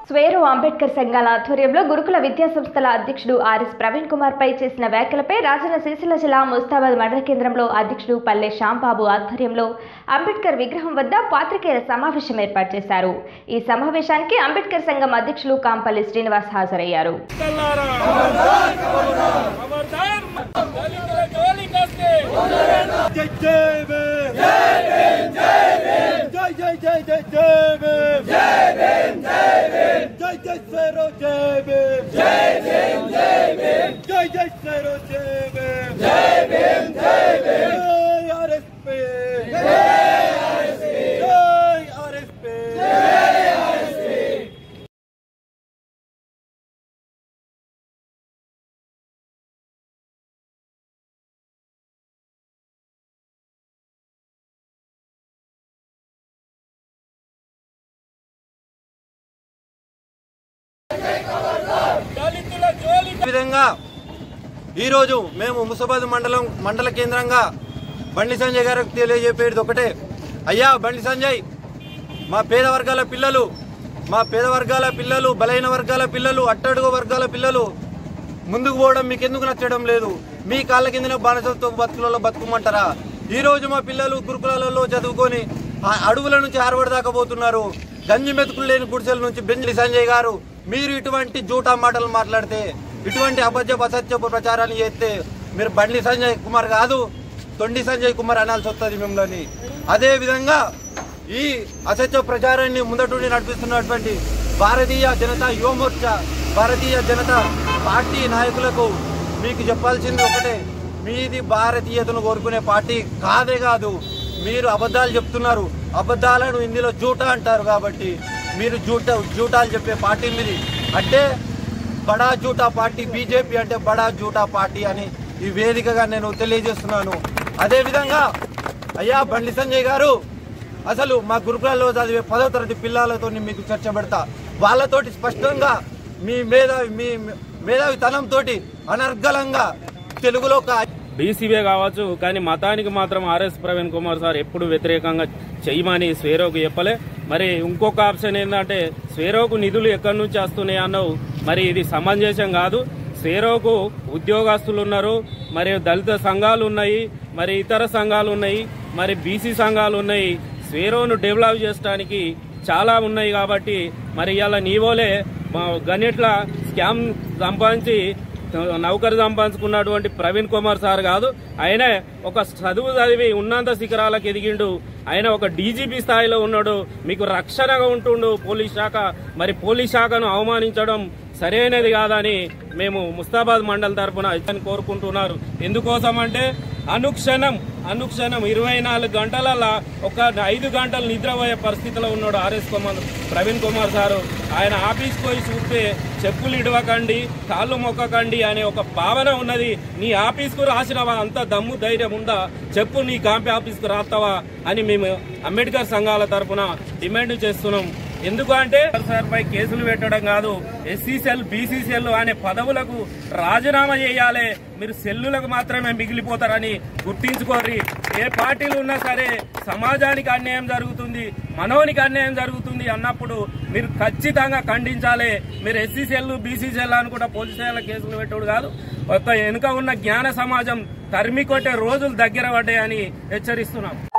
స్వేరో అంబేద్కర్ సంఘాల ఆధ్వర్యంలో గురుకుల విద్యా సంస్థల అధ్యక్షుడు ఆర్ఎస్ ప్రవీణ్ కుమార్ పై చేసిన వ్యాఖ్యలపై రాజన్న సిరిసిల్ల జిల్లా ముస్తాబాద్ మండల కేంద్రంలో అధ్యక్షుడు పల్లె శ్యాంబాబు ఆధ్వర్యంలో అంబేద్కర్ విగ్రహం వద్ద పాత్రికేయుల సమావేశం ఏర్పాటు చేశారు ఈ సమావేశానికి అంబేద్కర్ సంఘం అధ్యక్షులు కాంపల్లి శ్రీనివాస్ హాజరయ్యారు కల్లారా ఖబర్దార్ దళితుల జోలికొస్తే జై జై భీమ్ జై జై జై జై జై భీమ్ జై జై స్వరో జై భీమ్ జై జై స్వరో జై భీమ్ జై ఆర్ఎస్పీ జై ఆర్ఎస్పీ దళితుల జోలి ఈ విధంగా ఈరోజు మేము ముసాబాద్ మండలం మండల కేంద్రంగా బండి సంజయ్ గారికి తెలియజెప్పేది ఒకటే అయ్యా బండి సంజయ్ మా పేద వర్గాల పిల్లలు మా పేద వర్గాల పిల్లలు బలైన వర్గాల పిల్లలు అట్టడుగు వర్గాల పిల్లలు ముందుకు పోవడం మీకు ఎందుకు నచ్చడం లేదు మీ కాళ్ళ కిందనే బానిసత్వ బతుకులలో బతుకుమంటారా ఈ రోజు మా పిల్లలు గురుకులాలలో చదువుకొని ఆ అడవుల నుంచి ఆరవడి దాకా పోతున్నారు గంజి మెతుకులు లేని గుడిసెల నుంచి బెంజలి సంజయ్ గారు మీరు ఇటువంటి జూటా మాటలు మాట్లాడితే ఇటువంటి అబద్ధ అసత్యపు ప్రచారాన్ని చేస్తే మీరు బండి సంజయ్ కుమార్ కాదు తొండి సంజయ్ కుమార్ అనాల్సి వస్తుంది మిమ్మల్ని అదే విధంగా ఈ అసత్య ప్రచారాన్ని ముందటుండి నడిపిస్తున్నటువంటి భారతీయ జనతా యువమోర్చా భారతీయ జనతా పార్టీ నాయకులకు మీకు చెప్పాల్సింది ఒకటే మీది భారతీయతను కోరుకునే పార్టీ కాదే కాదు మీరు అబద్ధాలు చెప్తున్నారు అబద్ధాలను హిందీలో జూటా అంటారు కాబట్టి మీరు జూట జూటాలు చెప్పే పార్టీ మీది అంటే బడా జూటా పార్టీ బీజేపీ అంటే బడా జూటా పార్టీ అని ఈ వేదికగా నేను తెలియజేస్తున్నాను అదేవిధంగా అయ్యా బండి సంజయ్ గారు అసలు మా గురుకులాల్లో చదివే పదో తరగతి పిల్లలతో మీకు చర్చ పెడతా వాళ్ళతోటి స్పష్టంగా మీ మేధావి మీ మేధావితనంతో అనర్గళంగా తెలుగులో ఒక బీసీబీ కావచ్చు కానీ మతానికి మాత్రం ఆర్ఎస్ ప్రవీణ్ కుమార్ సార్ ఎప్పుడు వ్యతిరేకంగా చేయమని స్వేరోకు చెప్పలే మరి ఇంకొక ఆప్షన్ ఏంటంటే స్వేరోకు నిధులు ఎక్కడి నుంచి వస్తున్నాయి అన్నావు మరి ఇది సమంజసం కాదు స్వేరోకు ఉద్యోగస్తులు ఉన్నారు మరి దళిత సంఘాలు ఉన్నాయి మరి ఇతర సంఘాలు ఉన్నాయి మరి బీసీ సంఘాలు ఉన్నాయి స్వేరోను డెవలప్ చేయడానికి చాలా ఉన్నాయి కాబట్టి మరి ఇలా నీవోలే మా గన్నిట్ల స్కామ్ సంపాదించి నౌకరు సంపాదించుకున్నటువంటి ప్రవీణ్ కుమార్ సార్ కాదు ఆయనే ఒక చదువు చదివి ఉన్నంత శిఖరాలకు ఎదిగిండు ఆయన ఒక డీజీపీ స్థాయిలో ఉన్నాడు మీకు రక్షణగా ఉంటుండు పోలీస్ శాఖ మరి పోలీస్ శాఖను అవమానించడం సరైనది కాదని మేము ముస్తాబాద్ మండల్ తరఫున ఇతను కోరుకుంటున్నారు ఎందుకోసం అంటే అనుక్షణం అనుక్షణం ఇరవై నాలుగు గంటలలో ఒక ఐదు గంటలు నిద్రపోయే పరిస్థితిలో ఉన్నాడు ఆర్ఎస్ కుమార్ ప్రవీణ్ కుమార్ సారు ఆయన ఆఫీస్కి పోయి చూస్తే చెప్పులు ఇడవకండి కాళ్ళు మొక్కకండి అనే ఒక భావన ఉన్నది నీ ఆఫీస్కు రాసినవా అంత దమ్ము ధైర్యం ఉందా చెప్పు నీ కాంపి ఆఫీస్కు రాస్తావా అని మేము అంబేద్కర్ సంఘాల తరఫున డిమాండ్ చేస్తున్నాం ఎందుకు అంటే సార్ పై కేసులు పెట్టడం కాదు ఎస్సీ సెల్ బీసీ సెల్ అనే పదవులకు రాజీనామా చేయాలి మీరు సెల్లులకు మాత్రమే మిగిలిపోతారని గుర్తించుకోర్రి ఏ పార్టీలు ఉన్నా సరే సమాజానికి అన్యాయం జరుగుతుంది మనోనికి అన్యాయం జరుగుతుంది అన్నప్పుడు మీరు ఖచ్చితంగా ఖండించాలి మీరు ఎస్సీ సెల్ బీసీ సెల్ అనుకుంటా పోలీస్ స్టేషన్ల కేసులు పెట్టాడు కాదు ఒక వెనుక ఉన్న జ్ఞాన సమాజం తరిమి కొట్టే రోజులు దగ్గర పడ్డాయని హెచ్చరిస్తున్నాం